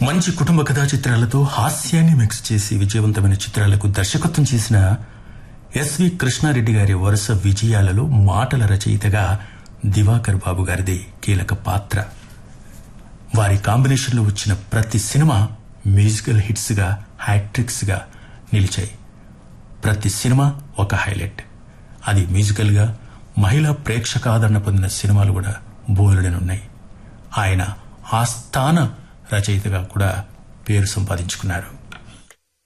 మంచి కుటుంబ కథా చిత్రాలతో హాస్యాన్ని మిక్స్ చేసి విజయవంతమైన చిత్రాలకు దర్శకత్వం చేసిన ఎస్వి కృష్ణారెడ్డి గారి వరుస విజయాలలో మాటల రచయితగా దివాకర్ బాబు గారిది కీలక పాత్ర వారి కాంబినేషన్లో వచ్చిన ప్రతి సినిమా మ్యూజికల్ హిట్స్ గా హ్యాట్రిక్స్ గా నిలిచాయి ప్రతి సినిమా ఒక హైలైట్ అది మ్యూజికల్ గా మహిళా ప్రేక్షక ఆదరణ పొందిన సినిమాలు కూడా బోలెడనున్నాయి ఆయన ఆస్థాన రచయితగా కూడా పేరు సంపాదించుకున్నారు